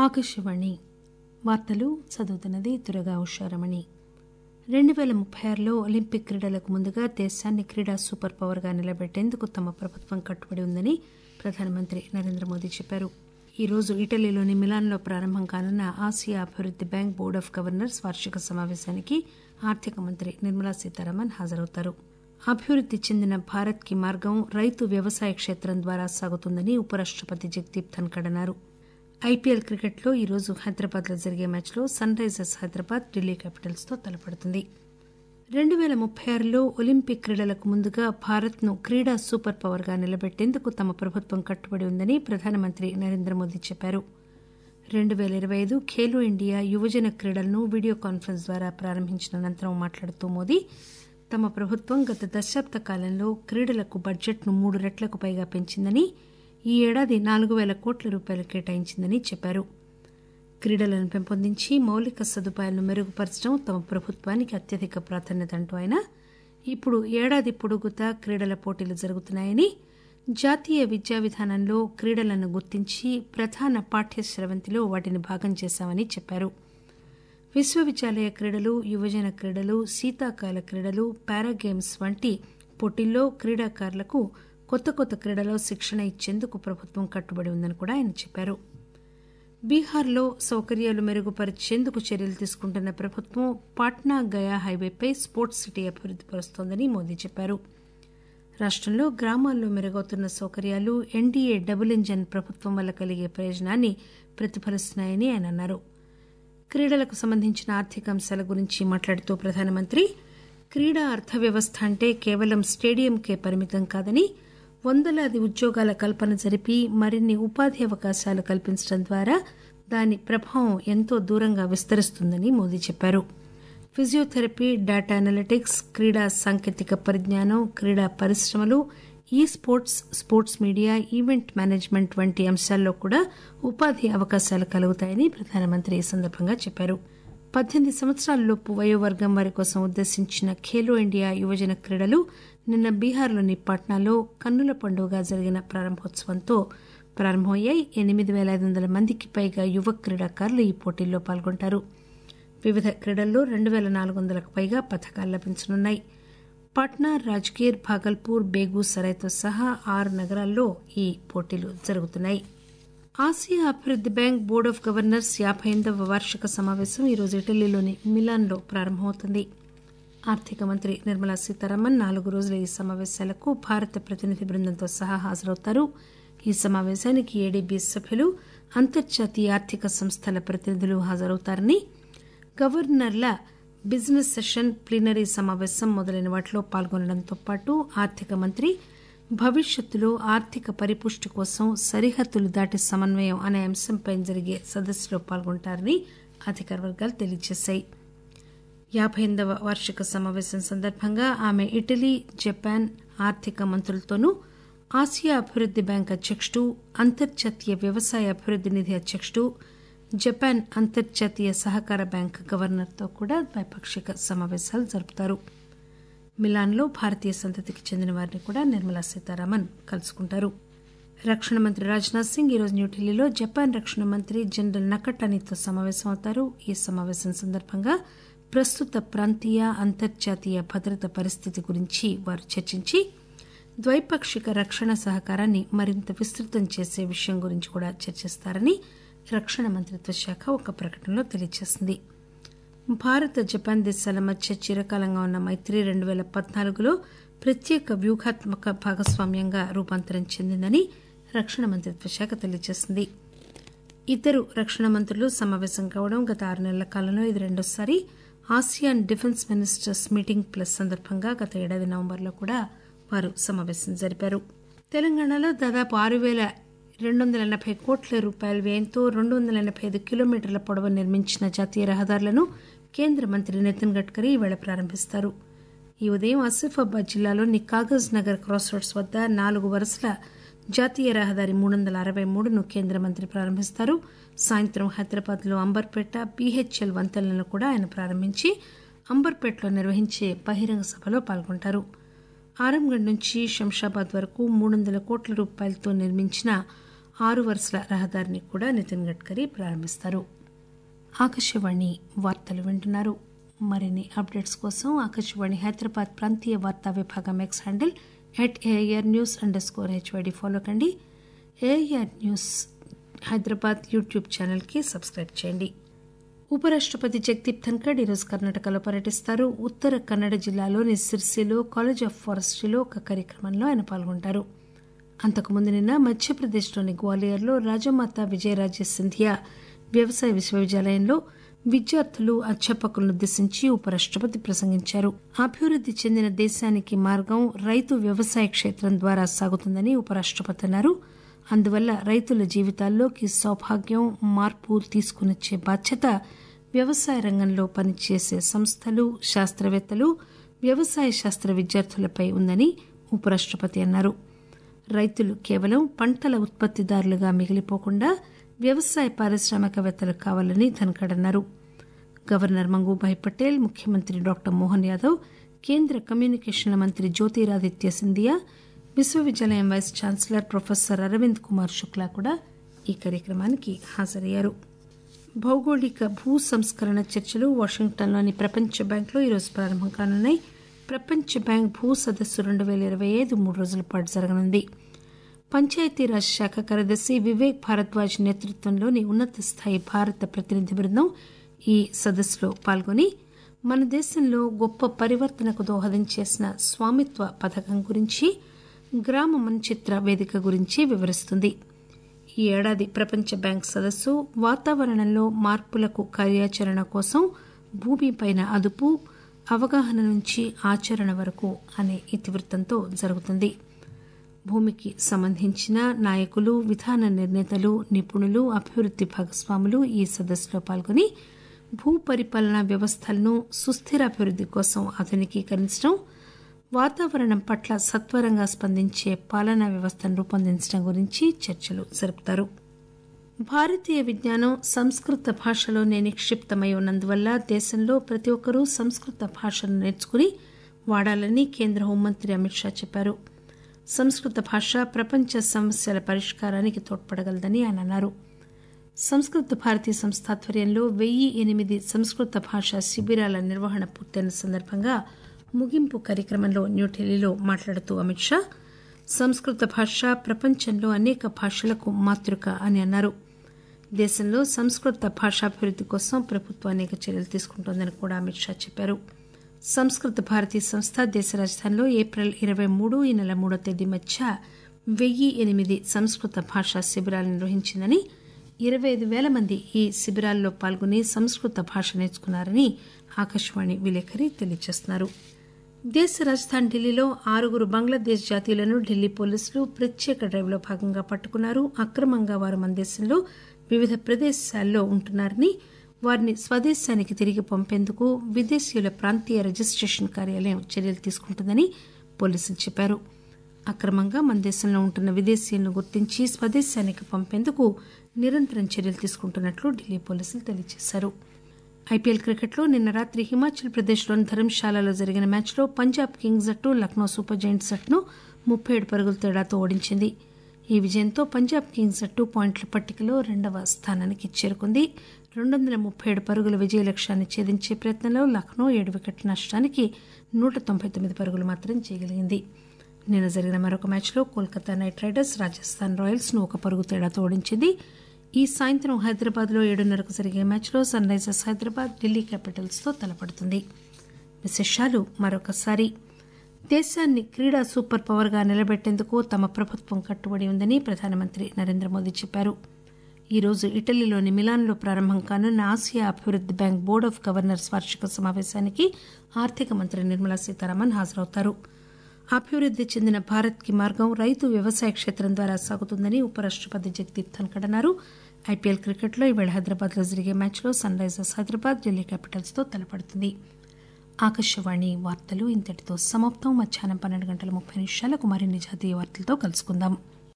ఆకాశవాణి వార్తలు చదువుతున్నది దురగా ఉషారమణి రెండు పేల ముప్పై ఆరులో ఒలింపిక్ క్రీడలకు ముందుగా దేశాన్ని క్రీడా సూపర్ పవర్ గా నిలబెట్టేందుకు తమ ప్రభుత్వం కట్టుబడి ఉందని ప్రధానమంత్రి నరేంద్ర మోదీ చెప్పారు ఈ రోజు ఇటలీలోని మిలాన్లో ప్రారంభం కానున్న ఆసియా అభివృద్ది బ్యాంక్ బోర్డ్ ఆఫ్ గవర్నర్స్ వార్షిక సమావేశానికి ఆర్థిక మంత్రి నిర్మలా సీతారామన్ హాజరవుతారు అభివృద్ది చెందిన భారత్ కి మార్గం రైతు వ్యవసాయ క్షేత్రం ద్వారా సాగుతుందని ఉపరాష్టపతి జగదీప్ ధన్కడ్ అన్నారు ఐపీఎల్ క్రికెట్లో ఈ రోజు హైదరాబాద్ లో జరిగే మ్యాచ్లో Sunrisers Hyderabad Delhi Capitals తో తలపడుతుంది రెండు పేల ముప్పై ఆరులో ఒలింపిక్ క్రీడలకు ముందుగా భారత్ ను క్రీడా సూపర్ పవర్ గా నిలబెట్టేందుకు తమ ప్రభుత్వం కట్టుబడి ఉందని ప్రధానమంత్రి నరేంద్ర మోదీ చెప్పారు రెండు పేల ఇరవై ఐదు ఖేలో ఇండియా యువజన క్రీడలను వీడియో కాన్ఫరెన్స్ ద్వారా ప్రారంభించిన అనంతరం మాట్లాడుతూ మోదీ తమ ప్రభుత్వం గత దశాబ్ద కాలంలో క్రీడలకు బడ్జెట్ ను మూడు రెట్లకు పైగా పెంచిందని ఈ ఏడాది నాలుగు పేల కోట్ల రూపాయలు కేటాయించిందని చెప్పారు క్రీడలను పెంపొందించి మౌలిక సదుపాయాలను మెరుగుపరచడం తమ ప్రభుత్వానికి అత్యధిక ప్రాధాన్యత అంటూ ఆయన ఇప్పుడు ఏడాది పొడుగుతా క్రీడల పోటీలు జరుగుతున్నాయని జాతీయ విద్యా విధానంలో క్రీడలను గుర్తించి ప్రధాన పాఠ్య స్రవంతిలో వాటిని భాగం చేశామని చెప్పారు విశ్వవిద్యాలయ క్రీడలు యువజన క్రీడలు శీతాకాల క్రీడలు పారాగేమ్స్ వంటి పోటీల్లో క్రీడాకారులకు కొత్త కొత్త క్రీడల్లో శిక్షణ ఇచ్చేందుకు ప్రభుత్వం కట్టుబడి ఉందని కూడా ఆయన చెప్పారు బీహార్లో సౌకర్యాలు మెరుగుపరిచేందుకు చర్యలు తీసుకుంటున్న ప్రభుత్వం పాట్నా గయా హైవేపై స్పోర్ట్స్ సిటీ అభివృద్ది పరుస్తోందని మోదీ చెప్పారు రాష్టంలో గ్రామాల్లో మెరుగవుతున్న సౌకర్యాలు ఎన్డీఏ డబుల్ ఇంజన్ ప్రభుత్వం వల్ల కలిగే ప్రయోజనాన్ని ప్రతిఫలిస్తున్నాయని ఆయన అన్నారు క్రీడలకు సంబంధించిన ఆర్థిక అంశాల గురించి మాట్లాడుతూ ప్రధానమంత్రి క్రీడా అర్థవ్యవస్థ అంటే కేవలం స్టేడియంకే పరిమితం కాదని వందలాది ఉద్యోగాల కల్పన జరిపి మరిన్ని ఉపాధి అవకాశాలు కల్పించడం ద్వారా దాని ప్రభావం ఎంతో దూరంగా విస్తరిస్తుందని మోదీ చెప్పారు ఫిజియోథెరపీ డేటా అనలిటిక్స్ క్రీడా సాంకేతిక పరిజ్ఞానం క్రీడా పరిశ్రమలు ఈ sports sports media event management వంటి అంశాల్లో కూడా ఉపాధి అవకాశాలు కలుగుతాయని ప్రధానమంత్రి ఈ సందర్భంగా చెప్పారు పద్దెనిమిది సంవత్సరాలలోపు వయోవర్గం వారి కోసం ఉద్దేశించిన ఖేలో ఇండియా యువజన క్రీడలు నిన్న బీహార్లోని పాట్నాలో కన్నుల పండుగగా జరిగిన ప్రారంభోత్సవంతో ప్రారంభమయ్యాయి ఎనిమిది పేల ఐదు వందల మందికి పైగా యువ క్రీడాకారులు ఈ పోటీల్లో పాల్గొంటారు వివిధ క్రీడల్లో రెండు పేల నాలుగు వందలకు పైగా పథకాలు లభించనున్నాయి పాట్నా రాజ్గీర్ భాగల్పూర్ బేగూసరాయ్తో సహా ఆరు నగరాల్లో ఈ పోటీలు జరుగుతున్నాయి ఆసియా అభివృద్ది బ్యాంక్ బోర్డ్ ఆఫ్ గవర్నర్స్ యాబై ఎనిమిదవ వార్షిక సమావేశం ఈరోజు ఇటలీలోని మిలాన్లో ప్రారంభమవుతుంది ఆర్థిక మంత్రి నిర్మలా సీతారామన్ నాలుగు రోజుల ఈ సమావేశాలకు భారత ప్రతినిధి బృందంతో సహా హాజరవుతారు ఈ సమావేశానికి ఏడీబీ సభ్యులు అంతర్జాతీయ ఆర్థిక సంస్థల ప్రతినిధులు హాజరవుతారని గవర్నర్ల బిజినెస్ సెషన్ ప్లీనరీ సమావేశం మొదలైన వాటిలో పాల్గొనడంతో పాటు ఆర్థిక మంత్రి భవిష్యత్తులో ఆర్థిక పరిపుష్టి కోసం సరిహద్దులు దాటి సమన్వయం అనే అంశంపై జరిగే సదస్సులో పాల్గొంటారని అధికార వర్గాలు తెలియజేశాయి యాబై ఎనిమిదవ వార్షిక సమావేశం సందర్భంగా ఆమె ఇటలీ జపాన్ ఆర్థిక మంత్రులతోనూ ఆసియా అభివృద్ది బ్యాంక్ అధ్యకుడు అంతర్జాతీయ వ్యవసాయ అభివృద్ది నిధి అధ్యకుడు జపాన్ అంతర్జాతీయ సహకార బ్యాంక్ గవర్నర్తో కూడా ద్వైపాక్షిక సమావేశాలు జరుపుతారు మిలాన్లో భారతీయ సంతతికి చెందిన వారిని కూడా నిర్మలా సీతారామన్ కలుసుకుంటారు రక్షణ మంత్రి రాజ్నాథ్ సింగ్ ఈరోజు న్యూఢిల్లీలో జపాన్ రక్షణ మంత్రి జనరల్ నకటానీతో సమావేశమవుతారు ఈ సమావేశం సందర్భంగా ప్రస్తుత ప్రాంతీయ అంతర్జాతీయ భద్రత పరిస్థితి గురించి వారు చర్చించి ద్వైపాక్షిక రక్షణ సహకారాన్ని మరింత విస్తృతం చేసే విషయం గురించి కూడా చర్చిస్తారని రక్షణ మంత్రిత్వ శాఖ ఒక ప్రకటనలో తెలియజేసింది భారత్ జపాన్ దేశాల మధ్య చిరకాలంగా ఉన్న మైత్రి రెండు పేల పద్నాలుగులో ప్రత్యేక వ్యూహాత్మక భాగస్వామ్యంగా రూపాంతరం చెందిందని రక్షణ మంత్రిత్వ శాఖ తెలియజేసింది ఇద్దరు రక్షణ మంత్రులు సమావేశం కావడం గత ఆరు నెలల కాలంలో ఇది రెండోసారి ASEAN defence ministers meeting plus సందర్భంగా గత ఏడాది నవంబర్లో కూడా వారు సమావేశం జరిపారు తెలంగాణలో దాదాపు ఆరు పేల రెండు వందల ఎనబై కోట్ల రూపాయల వ్యయంతో రెండు వందల ఎనబై ఐదు కిలోమీటర్ల పొడవు నిర్మించిన జాతీయ రహదారులను కేంద్ర మంత్రి నితిన్ గడ్కరీ ఈవేళ ప్రారంభిస్తారు ఈ ఉదయం ఆసిఫాబాద్ జిల్లాలోని కాగజ్ నగర్ క్రాస్ రోడ్స్ వద్ద నాలుగు వరుసల జాతీయ రహదారి మూడు వందల అరవై మూడును కేంద్ర మంత్రి ప్రారంభిస్తారు సాయంత్రం హైదరాబాద్ లో అంబర్పేట బీహెచ్ఎల్ వంతెనలను కూడా ఆయన ప్రారంభించి అంబర్పేటలో నిర్వహించే బహిరంగ సభలో పాల్గొంటారు ఆరంగఢ్ నుంచి శంషాబాద్ వరకు మూడు వందల కోట్ల రూపాయలతో నిర్మించిన ఆరు వరుసల రహదారిని కూడా నితిన్ గడ్కరీ ప్రారంభిస్తారు ఆకాశవాణి వార్తలు వింటున్నారు మరిన్ని అప్డేట్స్ కోసం ఆకాశవాణి హైదరాబాద్ ప్రాంతీయ వార్తా విభాగం X handle at AIR news underscore HYD follow కండి ఏఐఆర్ న్యూస్ హైదరాబాద్ యూట్యూబ్ ఛానల్కి సబ్స్క్రైబ్ చేయండి ఉపరాష్టపతి జగదీప్ ధన్కడ్ ఈరోజు కర్ణాటకలో పర్యటిస్తారు ఉత్తర కన్నడ జిల్లాలోని సిర్సిలో కాలేజ్ ఆఫ్ ఫారెస్ట్రీలో ఒక కార్యక్రమంలో ఆయన పాల్గొంటారు అంతకుముందు నిన్న మధ్యప్రదేశ్లోని గ్వాలియర్లో రాజమాత విజయరాజే సింధియా వ్యవసాయ విశ్వవిద్యాలయంలో విద్యార్థులు అధ్యాపకులను ఉద్దేశించి ఉపరాష్టపతి ప్రసంగించారు అభివృద్ది చెందిన దేశానికి మార్గం రైతు వ్యవసాయ క్షేత్రం ద్వారా సాగుతుందని ఉపరాష్టపతి అన్నారు అందువల్ల రైతుల జీవితాల్లోకి సౌభాగ్యం మార్పు తీసుకునొచ్చే బాధ్యత వ్యవసాయ రంగంలో పనిచేసే సంస్థలు శాస్త్రవేత్తలు వ్యవసాయ శాస్త్ర విద్యార్థులపై ఉందని ఉపరాష్టపతి అన్నారు రైతులు కేవలం పంటల ఉత్పత్తిదారులుగా మిగిలిపోకుండా వ్యవసాయ పారిశ్రామికవేత్తలు కావాలని ధన్కడ్ అన్నారు గవర్నర్ మంగూభాయ్ పటేల్ ముఖ్యమంత్రి డాక్టర్ మోహన్ యాదవ్ కేంద్ర కమ్యూనికేషన్ల మంత్రి జ్యోతిరాదిత్య సింధియా విశ్వవిద్యాలయం vice chancellor professor Arvind Kumar Shukla కూడా ఈ కార్యక్రమానికి హాజరయ్యారు భౌగోళిక భూ సంస్కరణ చర్చలు వాషింగ్టన్లోని ప్రపంచ బ్యాంకులో ఈరోజు ప్రారంభం కానున్నాయి ప్రపంచ బ్యాంక్ భూ సదస్సు రెండు పేల ఇరవై ఐదు మూడు రోజుల పాటు జరగనుంది పంచాయతీరాజ్ శాఖ కార్యదర్శి వివేక్ భారద్వాజ్ నేతృత్వంలోని ఉన్నత స్థాయి భారత ప్రతినిధి బృందం ఈ సదస్సులో పాల్గొని మన దేశంలో గొప్ప పరివర్తనకు దోహదం చేసిన స్వామిత్వ పథకం గురించి గ్రామ మన్చిత్ర వేదిక గురించి వివరిస్తుంది ఈ ఏడాది ప్రపంచ బ్యాంక్ సదస్సు వాతావరణంలో మార్పులకు కార్యాచరణ కోసం భూమిపైన అదుపు అవగాహన నుంచి ఆచరణ వరకు అనే ఇతివృత్తంతో జరుగుతుంది భూమికి సంబంధించిన నాయకులు విధాన నిర్ణేతలు నిపుణులు అభివృద్ది భాగస్వాములు ఈ సదస్సులో పాల్గొని భూ పరిపాలనా వ్యవస్థలను సుస్థిర అభివృద్ది కోసం ఆధునికీకరించడం వాతావరణం పట్ల సత్వరంగా స్పందించే పాలనా వ్యవస్థను రూపొందించడం గురించి చర్చలు జరుపుతారు భారతీయ విజ్ఞానం సంస్కృత భాషలోనే నిక్షిప్తమై ఉన్నందువల్ల దేశంలో ప్రతి ఒక్కరూ సంస్కృత భాషను నేర్చుకుని వాడాలని కేంద్ర హోంమంత్రి అమిత్ షా చెప్పారు సంస్కృత భాష ప్రపంచ సమస్యల పరిష్కారానికి తోడ్పడగలదని ఆయన అన్నారు సంస్కృత భారతీ సంస్థ ఆధ్వర్యంలో వెయ్యి ఎనిమిది సంస్కృత భాషా శిబిరాల నిర్వహణ పూర్తయిన సందర్భంగా ముగింపు కార్యక్రమంలో న్యూఢిల్లీలో మాట్లాడుతూ అమిత్ షా సంస్కృత భాష ప్రపంచంలో అనేక భాషలకు మాతృక అని అన్నారు దేశంలో సంస్కృత భాషాభివృద్ది కోసం ప్రభుత్వం అనేక చర్యలు తీసుకుంటోందని కూడా అమిత్ షా చెప్పారు సంస్కృత భారతీ సంస్థ దేశ రాజధానిలో ఏప్రిల్ ఇరవై మూడు ఈ నెల మూడో తేదీ మధ్య వెయ్యి ఎనిమిది సంస్కృత భాషా శిబిరాలు నిర్వహించిందని ఇరవై ఐదు పేల మంది ఈ శిబిరాల్లో పాల్గొని సంస్కృత భాష నేర్చుకున్నారని ఆకాశవాణి విలేకరి తెలియజేస్తున్నారు దేశ రాజధాని ఢిల్లీలో ఆరుగురు బంగ్లాదేశ్ జాతీయులను ఢిల్లీ పోలీసులు ప్రత్యేక డ్రైవ్లో భాగంగా పట్టుకున్నారు అక్రమంగా వారు మన దేశంలో వివిధ ప్రదేశాల్లో ఉంటున్నారని వారిని స్వదేశానికి తిరిగి పంపేందుకు విదేశీయుల ప్రాంతీయ రిజిస్టేషన్ కార్యాలయం చర్యలు తీసుకుంటుందని పోలీసులు చెప్పారు అక్రమంగా మన దేశంలో ఉంటున్న విదేశీయులను గుర్తించి స్వదేశానికి పంపేందుకు నిరంతరం చర్యలు తీసుకుంటున్నట్లు ఢిల్లీ పోలీసులు తెలియజేశారు ఐపీఎల్ క్రికెట్లో నిన్న రాత్రి హిమాచల్ ప్రదేశ్లోని ధర్మశాలలో జరిగిన మ్యాచ్లో పంజాబ్ కింగ్స్ జట్టు లక్నో సూపర్ జైంట్స్ జట్టును ముప్పై ఏడు పరుగుల తేడాతో ఓడించింది ఈ విజయంతో పంజాబ్ కింగ్స్ జట్టు పాయింట్ల పట్టికలో రెండవ స్థానానికి చేరుకుంది రెండు వందల ముప్పై ఏడు పరుగుల విజయ లక్ష్యాన్ని ఛేదించే ప్రయత్నంలో లక్నో ఏడు వికెట్ల నష్టానికి నూట తొంభై తొమ్మిది పరుగులు మాత్రం చేయగలిగింది నిన్న జరిగిన మరొక మ్యాచ్లో Kolkata Knight Riders Rajasthan Royals ను ఒక పరుగు తేడాతో ఓడించింది ఈ సాయంత్రం హైదరాబాద్ లో ఏడున్నరకు జరిగే మ్యాచ్లో Sunrisers Hyderabad Delhi Capitals తో తలపడుతుంది విశేషాలు మరొకసారి దేశాన్ని క్రీడా సూపర్ పవర్ గా నిలబెట్టేందుకు తమ ప్రభుత్వం కట్టుబడి ఉందని ప్రధానమంత్రి నరేంద్ర మోదీ చెప్పారు ఈ రోజు ఇటలీలోని మిలాన్లో ప్రారంభం కానున్న ఆసియా అభివృద్ది బ్యాంక్ బోర్డ్ ఆఫ్ గవర్నర్స్ వార్షిక సమావేశానికి ఆర్థిక మంత్రి నిర్మలా సీతారామన్ హాజరవుతారు అభివృద్ది చెందిన భారత్ కి మార్గం రైతు వ్యవసాయ క్షేత్రం ద్వారా సాగుతుందని ఉపరాష్టపతి జగదీప్ ధన్కడ్ అన్నారు ఐపీఎల్ క్రికెట్లో ఈవేళ హైదరాబాద్ లో జరిగే మ్యాచ్లో Sunrisers Hyderabad Delhi Capitals తో తలపడుతుంది ఆకాశవాణి వార్తలు ఇంతటితో సమాప్తం మధ్యాహ్నం పన్నెండు గంటల ముప్పై నిమిషాలకు మరిన్ని జాతీయ వార్తలతో కలుసుకుందాం